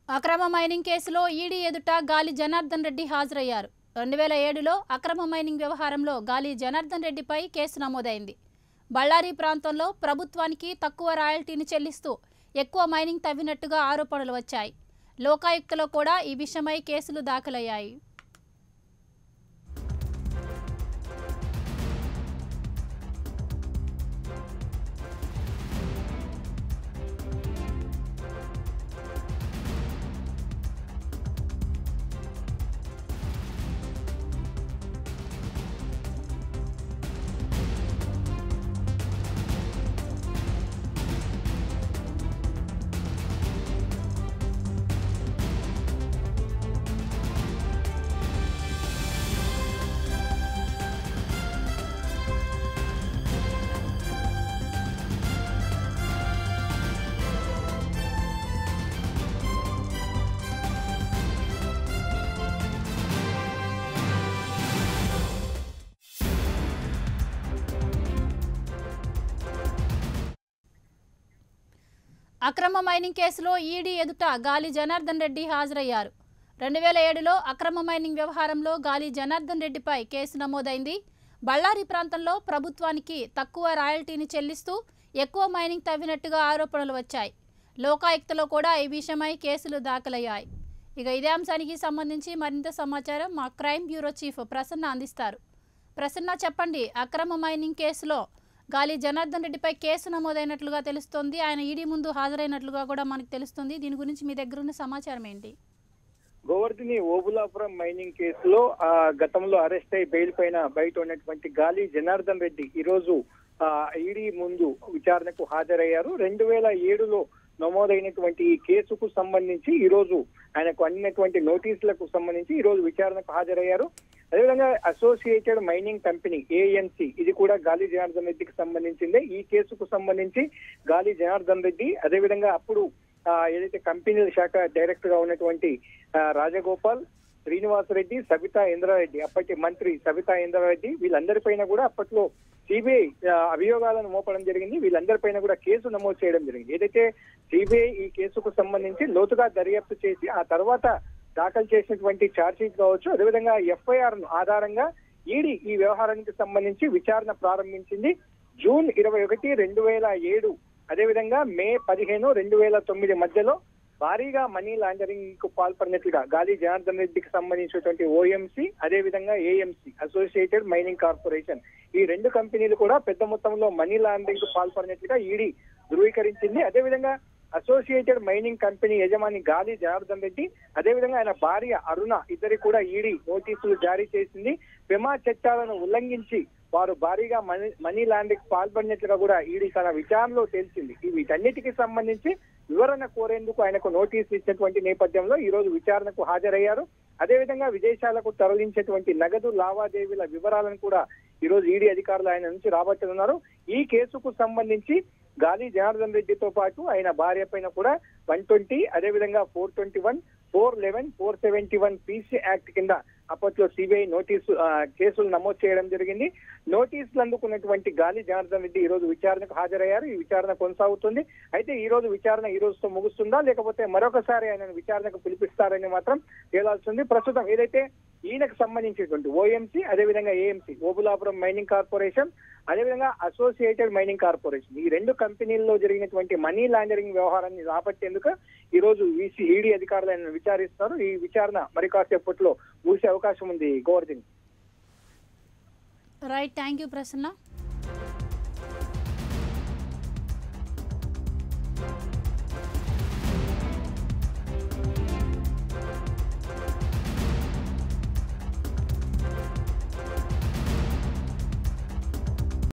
అక్రమ మైనింగ్ కేసులో ఈడీ ఎదుట గాలి జనార్దన్ రెడ్డి హాజరయ్యారు రెండు వేల ఏడులో అక్రమ మైనింగ్ వ్యవహారంలో గాలి జనార్దన్ రెడ్డిపై కేసు నమోదైంది బళ్ళారి ప్రాంతంలో ప్రభుత్వానికి తక్కువ రాయల్టీని చెల్లిస్తూ ఎక్కువ మైనింగ్ తవ్వినట్టుగా ఆరోపణలు వచ్చాయి లోకాయుక్తలో కూడా ఈ విషయమై కేసులు దాఖలయ్యాయి అక్రమ మైనింగ్ కేసులో ఈడీ ఎదుట గాలి జనార్దన్ రెడ్డి హాజరయ్యారు రెండు వేల ఏడులో అక్రమ మైనింగ్ వ్యవహారంలో గాలి జనార్దన్ రెడ్డిపై కేసు నమోదైంది బళ్ళారి ప్రాంతంలో ప్రభుత్వానికి తక్కువ రాయల్టీని చెల్లిస్తూ ఎక్కువ మైనింగ్ తవ్వినట్టుగా ఆరోపణలు వచ్చాయి లోకాయుక్తలో కూడా ఈ విషయమై కేసులు దాఖలయ్యాయి ఇక ఇదే అంశానికి సంబంధించి మరింత సమాచారం మా క్రైమ్ బ్యూరో చీఫ్ ప్రసన్న అందిస్తారు ప్రసన్న చెప్పండి అక్రమ మైనింగ్ కేసులో గాలి జనార్దన్ రెడ్డిపై కేసు నమోదైనట్లుగా తెలుస్తోంది ఆయన ఈడీ ముందు హాజరైనట్లుగా కూడా మనకు తెలుస్తుంది దీని గురించి మీ దగ్గర ఉన్న సమాచారం ఏంటి గోవర్ధిని ఓబులాపురం మైనింగ్ కేసులో ఆ గతంలో అరెస్ట్ అయి బెయిల్ పైన బయట ఉన్నటువంటి గాలి జనార్దన్ రెడ్డి ఈ రోజు ఆ ఈడీ ముందు విచారణకు హాజరయ్యారు రెండు వేల ఏడులో నమోదైనటువంటి ఈ కేసుకు సంబంధించి ఈ రోజు ఆయనకు అందినటువంటి నోటీసులకు సంబంధించి ఈ రోజు విచారణకు హాజరయ్యారు అదేవిధంగా అసోసియేటెడ్ మైనింగ్ కంపెనీ ఏఎన్సి ఇది కూడా గాలి జనార్దన్ రెడ్డికి సంబంధించిందే ఈ కేసుకు సంబంధించి గాలి జనార్దన్ రెడ్డి అదేవిధంగా అప్పుడు ఆ, ఏదైతే కంపెనీల శాఖ డైరెక్టర్ గా ఉన్నటువంటి ఆ, రాజగోపాల్ శ్రీనివాసరెడ్డి సబితా ఇంద్రారెడ్డి అప్పటి మంత్రి సబితా ఇంద్రారెడ్డి వీళ్ళందరిపైన కూడా అప్పట్లో సిబిఐ అభియోగాలను మోపడం జరిగింది వీళ్ళందరిపైన కూడా కేసు నమోదు చేయడం జరిగింది ఏదైతే సిబిఐ ఈ కేసుకు సంబంధించి లోతుగా దర్యాప్తు చేసి ఆ తర్వాత దాఖలు చేసినటువంటి ఛార్జ్షీట్ కావచ్చు అదేవిధంగా ఎఫ్ఐఆర్ ఆధారంగా ఈడీ ఈ వ్యవహారానికి సంబంధించి విచారణ ప్రారంభించింది జూన్ ఇరవై ఒకటి రెండు వేల ఏడు అదేవిధంగా మే పదిహేను రెండు వేల తొమ్మిది మధ్యలో భారీగా మనీ లాండరింగ్ కు పాల్పడినట్లుగా గాలి జనార్దన్ రెడ్డికి సంబంధించినటువంటి ఓఎంసీ అదేవిధంగా ఏఎంసీ అసోసియేటెడ్ మైనింగ్ కార్పొరేషన్ ఈ రెండు కంపెనీలు కూడా పెద్ద మొత్తంలో మనీ లాండరింగ్ కు పాల్పడినట్లుగా ఈడీ ధృవీకరించింది అదేవిధంగా అసోసియేటెడ్ మైనింగ్ కంపెనీ యజమాని గాలి జనార్దన్ రెడ్డి అదేవిధంగా ఆయన భార్య అరుణ ఇద్దరి కూడా ఈడీ నోటీసులు జారీ చేసింది పెమా చట్టాలను ఉల్లంఘించి వారు భారీగా మనీ మనీ లాండరింగ్ పాల్పడినట్లుగా కూడా ఈడీ తన విచారణలో తేల్చింది ఈ వీటన్నిటికీ సంబంధించి వివరణ కోరేందుకు ఆయనకు నోటీసులు ఇచ్చినటువంటి నేపథ్యంలో ఈ రోజు విచారణకు హాజరయ్యారు అదేవిధంగా విదేశాలకు తరలించేటువంటి నగదు లావాదేవీల వివరాలను కూడా ఈ రోజు ఈడీ అధికారులు ఆయన నుంచి రాబట్టనున్నారు ఈ కేసుకు సంబంధించి గాలి జనార్దన్ రెడ్డితో పాటు ఆయన భార్య పైన కూడా వన్ ట్వంటీ అదేవిధంగా four twenty one four eleven four seventy one PC act కింద అప్పట్లో సిబిఐ నోటీసు ఆ, కేసులు నమోదు చేయడం జరిగింది నోటీసులు అందుకున్నటువంటి గాలి జనార్దన్ రెడ్డి ఈ రోజు విచారణకు హాజరయ్యారు ఈ విచారణ కొనసాగుతుంది అయితే ఈ రోజు విచారణ ఈ రోజుతో ముగుస్తుందా లేకపోతే మరొకసారి ఆయన విచారణకు పిలిపిస్తారని మాత్రం తేలాల్సింది ప్రస్తుతం ఏదైతే ఈయనకు సంబంధించినటువంటి ఓఎంసీ అదేవిధంగా ఏఎంసీ ఓబులాపురం మైనింగ్ కార్పొరేషన్ అదేవిధంగా అసోసియేటెడ్ మైనింగ్ కార్పొరేషన్ ఈ రెండు కంపెనీల్లో జరిగినటువంటి మనీ లాండరింగ్ వ్యవహారాన్ని రాబట్టేందుకు ఈ రోజు ఈసీ ఈడీ అధికారులు ఆయన విచారిస్తున్నారు ఈ విచారణ మరి కాసేపట్లో ముగిసే అవకాశం ఉంది Govardhan right thank you Prasanna